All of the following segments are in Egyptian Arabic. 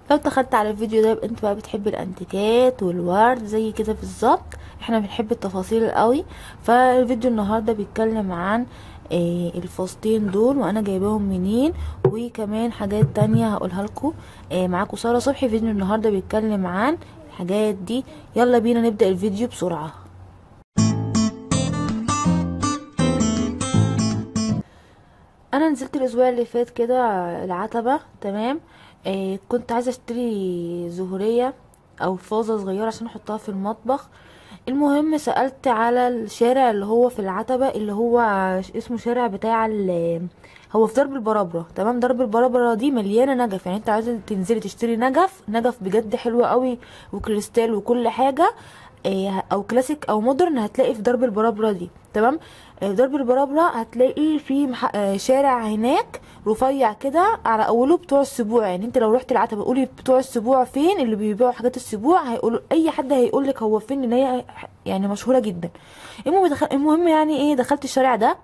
لو دخلت على الفيديو ده يبقى انت بقى بتحب الانتيكات والورد زي كده بالظبط احنا بنحب التفاصيل قوي فالفيديو النهارده بيتكلم عن آه الفستين دول وانا جايباهم منين وكمان حاجات تانية هقولها لكم آه معاكم ساره صبحي فيديو النهارده بيتكلم عن الحاجات دي يلا بينا نبدا الفيديو بسرعه انا نزلت الاسبوع اللي فات كده العتبه تمام آه كنت عايزه اشتري زهريه او فازه صغيره عشان احطها في المطبخ المهم سالت على الشارع اللي هو في العتبه اللي هو اسمه شارع بتاع هو في درب البرابره تمام درب البرابره دي مليانه نجف يعني انت عايزه تنزلي تشتري نجف نجف بجد حلو قوي وكريستال وكل حاجه او كلاسيك او مودرن هتلاقي في درب البرابره دي تمام في درب البرابره هتلاقي في مح... شارع هناك رفيع كده على اوله بتوع السبوع يعني انت لو رحت العتبه قولي بتوع السبوع فين اللي بيبيعوا حاجات السبوع هيقولوا اي حد هيقول لك هو فين ان هي يعني مشهوره جدا المهم دخل... المهم يعني ايه دخلت الشارع ده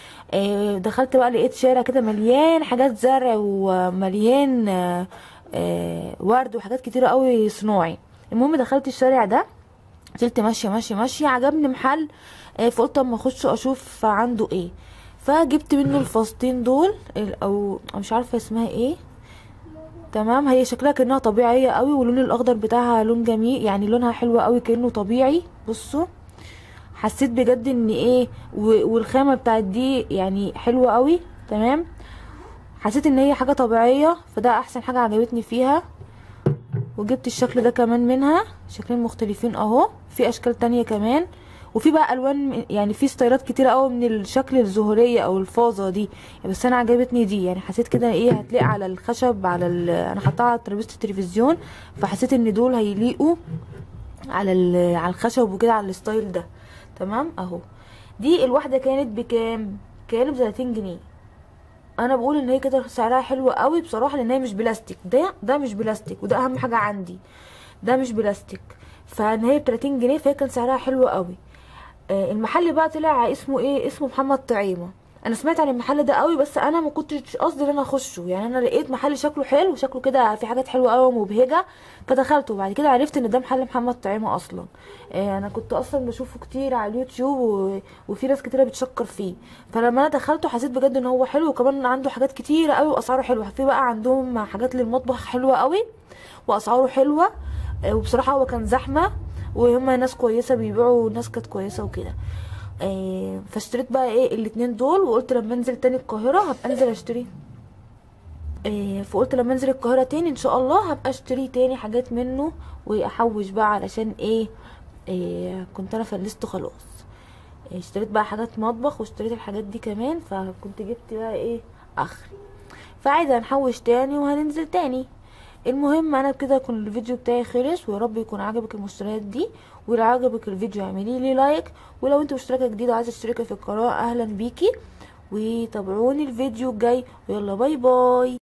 آه دخلت بقى لقيت شارع كده مليان حاجات زرع ومليان آه آه ورد وحاجات كتيره قوي صناعي المهم دخلت الشارع ده فضلت ماشيه ماشيه ماشيه عجبني محل فقلت اما اخش اشوف عنده ايه فجبت منه الفاستين دول او مش عارفه اسمها ايه تمام هي شكلها كانها طبيعيه قوي واللون الاخضر بتاعها لون جميل يعني لونها حلو قوي كانه طبيعي بصوا حسيت بجد ان ايه والخامه بتاعت دي يعني حلوه قوي تمام حسيت ان هي حاجه طبيعيه فده احسن حاجه عجبتني فيها وجبت الشكل ده كمان منها شكلين مختلفين اهو في اشكال تانية كمان وفي بقى الوان يعني في ستايلات كتيره قوي من الشكل الزهريه او الفازه دي بس انا عجبتني دي يعني حسيت كده ايه هتلاقي على الخشب على ال... انا حطاها على ترابيزه التلفزيون فحسيت ان دول هيليقوا على ال... على الخشب وكده على الستايل ده تمام اهو دي الواحده كانت بكام كانت ب 30 جنيه انا بقول ان هي كده سعرها حلو قوي بصراحه لان هي مش بلاستيك ده ده مش بلاستيك وده اهم حاجه عندي ده مش بلاستيك فان هي ب 30 جنيه فهي كان سعرها حلو قوي آه المحل بقى طلع اسمه ايه اسمه محمد طعيمه انا سمعت عن المحل ده قوي بس انا ما كنتش قصدي ان انا اخشه يعني انا لقيت محل شكله حلو وشكله كده في حاجات حلوه قوي ومبهجه فدخلته وبعد كده عرفت ان ده محل محمد طعيمه اصلا آه انا كنت اصلا بشوفه كتير على اليوتيوب و... وفي ناس كتيره بتشكر فيه فلما انا دخلته حسيت بجد ان هو حلو وكمان عنده حاجات كتيره قوي واسعاره حلوه في بقى عندهم حاجات للمطبخ حلوه قوي واسعاره حلوه آه وبصراحه هو كان زحمه وهما ناس كويسه بيبيعوا ناس كانت كويسه وكده آه فاشتريت بقى ايه الاتنين دول وقلت لما انزل تاني القاهره هبقى انزل اشتري آه فقلت لما انزل القاهره تاني ان شاء الله هبقى اشتري تاني حاجات منه واحوش بقى علشان ايه آه كنت انا فلست خلاص آه اشتريت بقى حاجات مطبخ واشتريت الحاجات دي كمان فكنت جبت بقى ايه اخري فعايزه نحوش تاني وهننزل تاني المهم انا كده يكون الفيديو بتاعي خلص ويا رب يكون عجبك المشتريات دي ولو عجبك الفيديو اعملي لي لايك ولو انت مشتركه جديده وعايزه تشتركي في القناه اهلا بيكي وتابعوني الفيديو الجاي ويلا باي باي